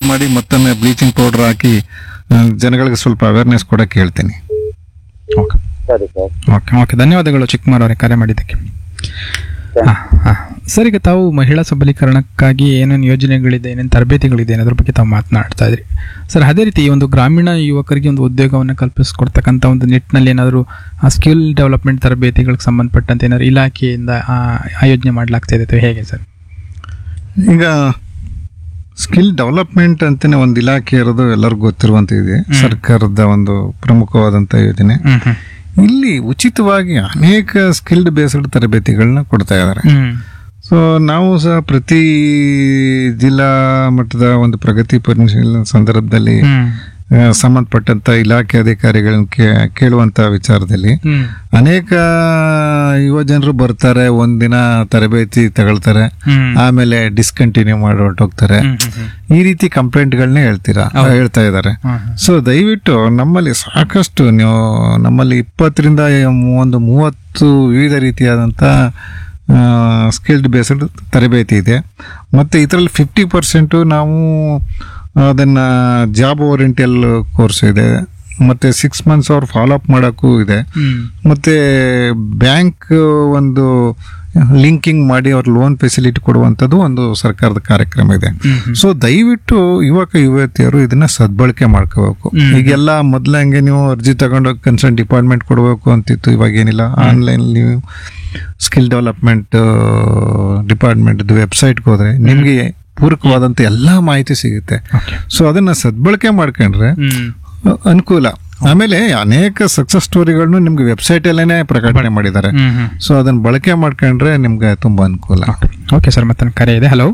ಮಾಡಿ ಮತ್ತೊಮ್ಮೆ bleaching powder ಹಾಕಿ ಆ, ಜನಗಳಿಗೆ ಸ್ವಲ್ಪ ಅವೇರ್ನೆಸ್ ಕೊಡಕ್ಕೆ ಹೇಳ್ತೀನಿ ಓಕೆ ಸರಿ ಸರ್ ಓಕೆ ಓಕೆ ಧನ್ಯವಾದಗಳು ಚಿಕ್ಕಮಾರ್ ಅವರೇ ಕರೆ ಮಾಡಿದ್ದಕ್ಕೆ ಹಾಂ ಹಾಂ ಸರ್ ಈಗ ತಾವು ಮಹಿಳಾ ಸಬಲೀಕರಣಕ್ಕಾಗಿ ಏನೇನು ಯೋಜನೆಗಳಿದೆ ಏನೇನು ತರಬೇತಿಗಳಿದೆ ಅನ್ನೋದ್ರ ಬಗ್ಗೆ ತಾವು ಮಾತನಾಡ್ತಾ ಇದ್ರಿ ಸರ್ ಅದೇ ರೀತಿ ಈ ಒಂದು ಗ್ರಾಮೀಣ ಯುವಕರಿಗೆ ಒಂದು ಉದ್ಯೋಗವನ್ನು ಕಲ್ಪಿಸ್ಕೊಡ್ತಕ್ಕಂಥ ಒಂದು ನಿಟ್ಟಿನಲ್ಲಿ ಏನಾದರೂ ಆ ಸ್ಕಿಲ್ ಡೆವಲಪ್ಮೆಂಟ್ ತರಬೇತಿಗಳಿಗೆ ಸಂಬಂಧಪಟ್ಟಂತೆ ಏನಾದ್ರು ಇಲಾಖೆಯಿಂದ ಆ, ಆಯೋಜನೆ ಮಾಡಲಾಗ್ತಾ ಇದೆ ಅಥವಾ ಹೇಗೆ ಸರ್ ಈಗ ಸ್ಕಿಲ್ ಡೆವಲಪ್ಮೆಂಟ್ ಅಂತಾನೆ ಒಂದು ಇಲಾಖೆ ಇರೋದು ಎಲ್ಲರಿಗೂ ಗೊತ್ತಿರುವಂತ ಇದೆ ಸರ್ಕಾರದ ಒಂದು ಪ್ರಮುಖವಾದಂತ ಯೋಜನೆ ಹ್ಮ್ ಹ್ಮ್ ಇಲ್ಲಿ ಉಚಿತವಾಗಿ ಅನೇಕ ಸ್ಕಿಲ್ಡ್ ಬೇಸ್ಡ್ ತರಬೇತಿಗಳನ್ನ ಕೊಡ್ತಾ ಇದ್ದಾರೆ ಹ್ಮ್ ಸೊ ನಾವು ಸಹ ಪ್ರತಿ ಜಿಲ್ಲಾ ಮಟ್ಟದ ಒಂದು ಪ್ರಗತಿ ಪರಿಶೀಲನೆ ಸಂದರ್ಭದಲ್ಲಿ ಹ್ಮ್ ಆ, ಸಂಬಂಧಪಟ್ಟಂತ ಇಲಾಖೆ ಅಧಿಕಾರಿಗಳನ್ನ ಕೇ- ಕೇಳುವಂತ ವಿಚಾರದಲ್ಲಿ ಹ್ಮ್ ಅನೇಕ ಯುವ ಜನರು ಬರ್ತಾರೆ ಒಂದಿನ ತರಬೇತಿ ತಗೊಳ್ತಾರೆ ಹ್ಮ್ ಆಮೇಲೆ ಡಿಸ್ಕಂಟಿನ್ಯೂ ಮಾಡಿ ಹೊರಟೋಗ್ತಾರೆ ಹ್ಮ್ ಹ್ಮ್ ಹ್ಮ್ ಈ ರೀತಿ ಕಂಪ್ಲೇಂಟ್ಗಳನ್ನೇ ಹೇಳ್ತೀರಾ ಹೇಳ್ತಾ ಇದ್ದಾರೆ ಹ್ಮ್ ಹ್ಮ್ ಸೊ ದಯವಿಟ್ಟು ನಮ್ಮಲ್ಲಿ ಸಾಕಷ್ಟು ನೀವು ನಮ್ಮಲ್ಲಿ ಇಪ್ಪತ್ತರಿಂದ ಒಂದು ಮೂವತ್ತು ವಿವಿಧ ರೀತಿಯಾದಂಥ ಸ್ಕಿಲ್ಡ್ ಬೇಸ್ಡ್ ತರಬೇತಿ ಇದೆ ಮತ್ತು ಇದರಲ್ಲಿ ಫಿಫ್ಟಿ ಪರ್ಸೆಂಟು ನಾವು ಅದನ್ನು ಜಾಬ್ ಓರಿಯೆಂಟಲ್ ಕೋರ್ಸ್ ಇದೆ ಮತ್ತು ಸಿಕ್ಸ್ ಮಂತ್ಸ್ ಅವ್ರು ಫಾಲೋ ಅಪ್ ಮಾಡೋಕ್ಕೂ ಇದೆ ಹ್ಮ್ ಮತ್ತೆ ಬ್ಯಾಂಕ್ ಒಂದು ಲಿಂಕಿಂಗ್ ಮಾಡಿ ಅವ್ರ ಲೋನ್ ಫೆಸಿಲಿಟಿ ಕೊಡುವಂಥದ್ದು ಒಂದು ಸರ್ಕಾರದ ಕಾರ್ಯಕ್ರಮ ಇದೆ ಸೊ ದಯವಿಟ್ಟು ಯುವಕ ಯುವತಿಯರು ಇದನ್ನ ಸದ್ಬಳಕೆ ಮಾಡ್ಕೋಬೇಕು ಈಗೆಲ್ಲ ಮೊದ್ಲಂಗೆ ನೀವು ಅರ್ಜಿ ತಗೊಂಡು ಕನ್ಸರ್ನ್ ಡಿಪಾರ್ಟ್ಮೆಂಟ್ ಕೊಡಬೇಕು ಅಂತಿತ್ತು ಇವಾಗ ಏನಿಲ್ಲ ಆನ್ಲೈನ್ ನೀವು ಸ್ಕಿಲ್ ಡೆವಲಪ್ಮೆಂಟ್ ಡಿಪಾರ್ಟ್ಮೆಂಟ್ ವೆಬ್ಸೈಟ್ಗೆ ಹೋದ್ರೆ ನಿಮಗೆ ಪೂರಕವಾದಂತ ಎಲ್ಲಾ ಮಾಹಿತಿ ಸಿಗುತ್ತೆ ಓಕೆ ಸೊ ಅದನ್ನ ಸದ್ಬಳಕೆ ಮಾಡ್ಕೊಂಡ್ರೆ ಹ್ಮ್ ಅನುಕೂಲ ಆಮೇಲೆ ಅನೇಕ ಸಕ್ಸಸ್ ಸ್ಟೋರಿಗಳನ್ನು ನಿಮ್ಗೆ ವೆಬ್ಸೈಟ್ ಅಲ್ಲೇನೆ ಪ್ರಕಟಣೆ ಮಾಡಿದ್ದಾರೆ ಹ್ಮ್ ಹ್ಮ್ ಸೊ ಅದನ್ನ ಬಳಕೆ ಮಾಡ್ಕೊಂಡ್ರೆ ನಿಮ್ಗೆ ತುಂಬಾ ಅನುಕೂಲ ಓಕೆ ಸರ್ ಮತ್ತೆ ಕರೆ ಇದೆ ಹಲೋ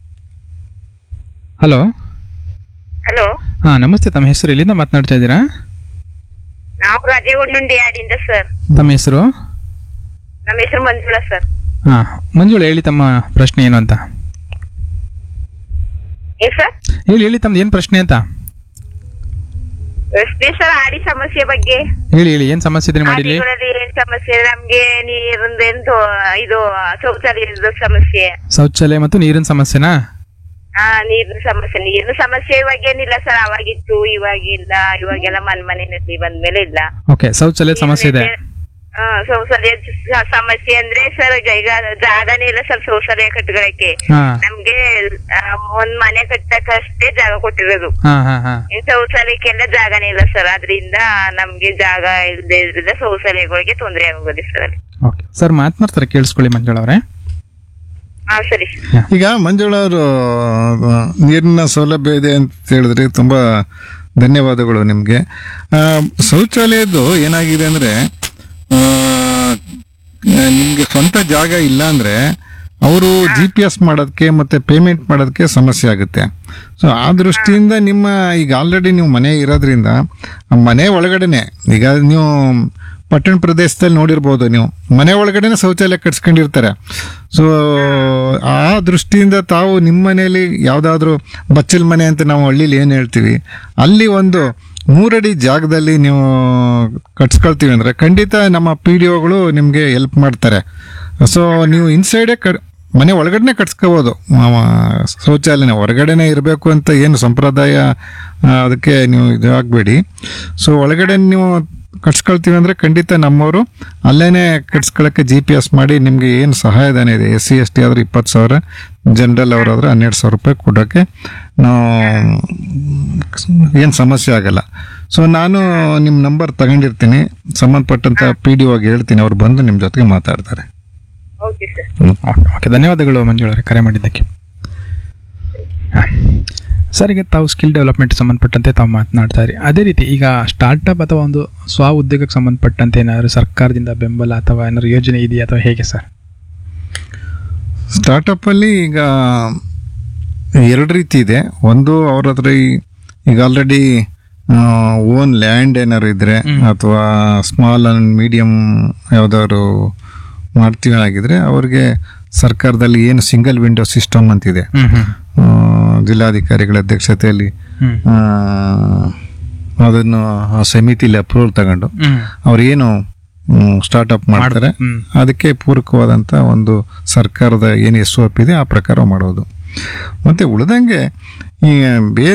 ಹಲೋ ಹಲೋ ಹಾ ನಮಸ್ತೆ ತಮ್ಮ ಹೆಸರು ಎಲ್ಲಿಂದ ಮಾತನಾಡ್ತಾ ಇದ್ದೀರಾ ನಾವು ರಾಜೇಗುಂಡುಂಡಿ ಯಾಡಿಂದ ಸರ್ ತಮ್ಮ ಹೆಸರು ನಮ್ಮ ಹೆಸರು ಮಂಜುಳಾ ಸರ್ ಹಾ ಮಂಜುಳ ಹೇಳಿ ತಮ್ಮ ಪ್ರಶ್ನೆ ಏನು ಅಂತ ಏ ಸರ್ ಹೇಳಿ ಹೇಳಿ ತಮ್ದು ಏನು ಪ್ರಶ್ನೆ ಅಂತ ಪ್ರಶ್ನೆ ಸರ್ ಆಡಿ ಸಮಸ್ಯೆ ಬಗ್ಗೆ ಹೇಳಿ ಹೇಳಿ ಏನ್ ಸಮಸ್ಯೆ ಇದೆ ಮಾಡಿಲಿ ಆಡಿಗಳಲ್ಲಿ ಏನ್ ಸಮಸ್ಯೆ ಇದೆ? ನಮ್ಗೆ ನೀರಿಂದೇನು ಇದು ಶೌಚಾಲಯದ ಸಮಸ್ಯೆ ಶೌಚಾಲಯ ಮತ್ತು ನೀರಿನ ಸಮಸ್ಯೆನಾ ಆ ನೀರಿನ ಸಮಸ್ಯೆ ನೀರಿನ ಸಮಸ್ಯೆ ಇವಾಗ ಏನಿಲ್ಲ ಸರ್ ಅವಾಗಿತ್ತು ಇವಾಗಿಲ್ಲ ಇವಾಗೆಲ್ಲ ಮನ್ ಮನೆಯಲ್ಲಿ ಬಂದ್ಮೇಲೆ ಇಲ್ಲ ಓಕೆ ಶೌಚಾಲಯದ ಸಮಸ್ಯೆ ಇದೆ ಆ, ಶೌಚಾಲಯ ಸ- ಸಮಸ್ಯೆ ಅಂದ್ರೆ ಸರ್ ಈಗ ಈಗ ಜಾಗನೇ ಇಲ್ಲ ಸರ್ ಶೌಚಾಲಯ ಕಟ್ಕೊಳಕ್ಕೆ ಹಾ ನಮ್ಗೆ ಆ, ಒಂದ್ ಮನೆ ಕಟ್ಟಕ್ಕಷ್ಟೇ ಜಾಗ ಕೊಟ್ಟಿರೋದು ಹಾ ಹಾ ಹಾ ಈ ಶೌಚಾಲಯಕ್ಕೆಲ್ಲ ಜಾಗನೇ ಇಲ್ಲ ಸರ್ ಅದರಿಂದ ನಮ್ಗೆ ಜಾಗ ಇಲ್ಲದೆ ಇದ್ರಿಂದ ಶೌಚಾಲಯಗಳಿಗೆ ತೊಂದರೆ ಆಗೋದು ಸರ್ ಅಲ್ಲಿ ಓಕೆ ಸರ್ ಮಾತನಾಡ್ತಾರೆ ಕೇಳಿಸ್ಕೊಳ್ಳಿ ಮಂಜುಳ ಅವರೇ ಹಾ ಸರಿ ಈಗ ಮಂಜುಳ ಅವರು ನೀರಿನ ಸೌಲಭ್ಯ ಇದೆ ಅಂತ ಹೇಳಿದ್ರಿ ತುಂಬಾ ಧನ್ಯವಾದಗಳು ನಿಮ್ಗೆ ಆ, ಶೌಚಾಲಯದ್ದು ಏನಾಗಿದೆ ಅಂದ್ರೆ ಆ, ನಿಮ್ಗೆ ಸ್ವಂತ ಜಾಗ ಇಲ್ಲ ಅಂದ್ರೆ ಅವರು ಜಿ ಪಿ ಎಸ್ ಮಾಡೋದಕ್ಕೆ ಮತ್ತೆ ಪೇಮೆಂಟ್ ಮಾಡೋದಕ್ಕೆ ಸಮಸ್ಯೆ ಆಗುತ್ತೆ ಸೊ ಆ ದೃಷ್ಟಿಯಿಂದ ನಿಮ್ಮ ಈಗ ಆಲ್ರೆಡಿ ನೀವು ಮನೆ ಇರೋದ್ರಿಂದ ಆ ಮನೆ ಒಳಗಡೆನೆ ಈಗ ನೀವು ಪಟ್ಟಣ ಪ್ರದೇಶದಲ್ಲಿ ನೋಡಿರ್ಬೋದು ನೀವು ಮನೆ ಒಳಗಡೆನೆ ಶೌಚಾಲಯ ಕಟ್ಸ್ಕೊಂಡಿರ್ತಾರೆ ಸೊ ಆ ದೃಷ್ಟಿಯಿಂದ ತಾವು ನಿಮ್ಮ ಮನೆಯಲ್ಲಿ ಯಾವುದಾದ್ರೂ ಬಚ್ಚಲ್ ಮನೆ ಅಂತ ನಾವು ಹಳ್ಳಿಲಿ ಏನು ಹೇಳ್ತೀವಿ ಅಲ್ಲಿ ಒಂದು ಮೂರಡಿ ಜಾಗದಲ್ಲಿ ನೀವು ಕಟ್ಸ್ಕೊಳ್ತೀವಿ ಅಂದ್ರೆ ಖಂಡಿತ ನಮ್ಮ ಪಿ ಡಿ ಒಗಳು ನಿಮಗೆ ಹೆಲ್ಪ್ ಮಾಡ್ತಾರೆ ಸೊ ನೀವು ಇನ್ಸೈಡೇ ಕಟ್ ಮನೆ ಒಳಗಡೆನೆ ಕಟ್ಸ್ಕೋಬೋದು ಶೌಚಾಲಯನ ಹೊರಗಡೆನೆ ಇರಬೇಕು ಅಂತ ಏನು ಸಂಪ್ರದಾಯ ಆ, ಅದಕ್ಕೆ ನೀವು ಇದು ಆಗಬೇಡಿ ಸೊ ಒಳಗಡೆ ನೀವು ಕಟ್ಸ್ಕೊಳ್ತೀವಿ ಅಂದ್ರೆ ಖಂಡಿತ ನಮ್ಮವರು ಅಲ್ಲೇನೆ ಕಟ್ಸ್ಕೊಳಕ್ಕೆ ಜಿ ಪಿ ಎಸ್ ಮಾಡಿ ನಿಮ್ಗೆ ಏನು ಸಹಾಯಧನ ಇದೆ ಎಸ್ ಸಿ ಎಸ್ ಟಿ ಆದ್ರೆ ಇಪ್ಪತ್ತು ಸಾವಿರ ಜನರಲ್ ಅವರಾದ್ರೆ ಹನ್ನೆರಡು ಸಾವಿರ ರೂಪಾಯಿ ಕೊಡೋಕ್ಕೆ ನಾವು ಏನು ಸಮಸ್ಯೆ ಆಗಲ್ಲ ಸೊ ನಾನು ನಿಮ್ಮ ನಂಬರ್ ತಗೊಂಡಿರ್ತೀನಿ ಸಂಬಂಧಪಟ್ಟಂತ ಪಿ ಡಿ ಹೋಗಿ ಹೇಳ್ತೀನಿ ಅವ್ರು ಬಂದು ನಿಮ್ಮ ಜೊತೆಗೆ ಮಾತಾಡ್ತಾರೆ ಓಕೆ ಸರ್ ಓಕೆ ಓಕೆ ಧನ್ಯವಾದಗಳು ಮಂಜುಳ ಅವರೇ ಕರೆ ಮಾಡಿದ್ದಕ್ಕೆ ಹಾ. ಸರ್ ಈಗ ತಾವು ಸ್ಕಿಲ್ ಡೆವಲಪ್ಮೆಂಟ್ ಸಂಬಂಧಪಟ್ಟಂತೆ ತಾವು ಮಾತನಾಡ್ತಾ ಇರಿ ಅದೇ ರೀತಿ ಈಗ ಸ್ಟಾರ್ಟಪ್ ಅಥವಾ ಒಂದು ಸ್ವ ಉದ್ಯೋಗಕ್ಕೆ ಸಂಬಂಧಪಟ್ಟಂತೆ ಏನಾದ್ರು ಸರ್ಕಾರದಿಂದ ಬೆಂಬಲ ಅಥವಾ ಏನಾದ್ರು ಯೋಜನೆ ಇದೆಯಾ ಅಥವಾ ಹೇಗೆ ಸರ್ ಸ್ಟಾರ್ಟಪ್ ಅಲ್ಲಿ ಈಗ ಎರಡು ರೀತಿ ಇದೆ ಒಂದು ಅವ್ರ ಹತ್ರ ಈ- ಈಗ ಆಲ್ರೆಡಿ ಓನ್ ಲ್ಯಾಂಡ್ ಏನಾದ್ರು ಇದ್ರೆ ಅಥವಾ ಸ್ಮಾಲ್ ಅಂಡ್ ಮೀಡಿಯಂ ಯಾವ್ದಾದ್ರು ಮಾಡ್ತೀವಿ ಆಗಿದ್ರೆ ಅವ್ರಿಗೆ ಸರ್ಕಾರದಲ್ಲಿ ಏನು ಸಿಂಗಲ್ ವಿಂಡೋ ಸಿಸ್ಟಮ್ ಅಂತಿದೆ ಹ್ಮ್ ಹ್ಮ್ ಆ, ಜಿಲ್ಲಾಧಿಕಾರಿಗಳ ಅಧ್ಯಕ್ಷತೆಯಲ್ಲಿ ಹ್ಮ್ ಆ, ಅದನ್ನು ಆ ಸಮಿತಿಲಿ ಅಪ್ರೂವಲ್ ತಗೊಂಡು ಹ್ಮ್ ಅವ್ರು ಏನು ಸ್ಟಾರ್ಟ್ಅಪ್ ಮಾಡ್ತಾರೆ ಹ್ಮ್. ಅದಕ್ಕೆ ಪೂರಕವಾದಂತ ಒಂದು ಸರ್ಕಾರದ ಏನು ಎಸ್ ಒ ಪಿ ಇದೆ ಆ ಪ್ರಕಾರ ಮಾಡೋದು ಮತ್ತೆ ಉಳಿದಂಗೆ ಈ ಬೇರೆ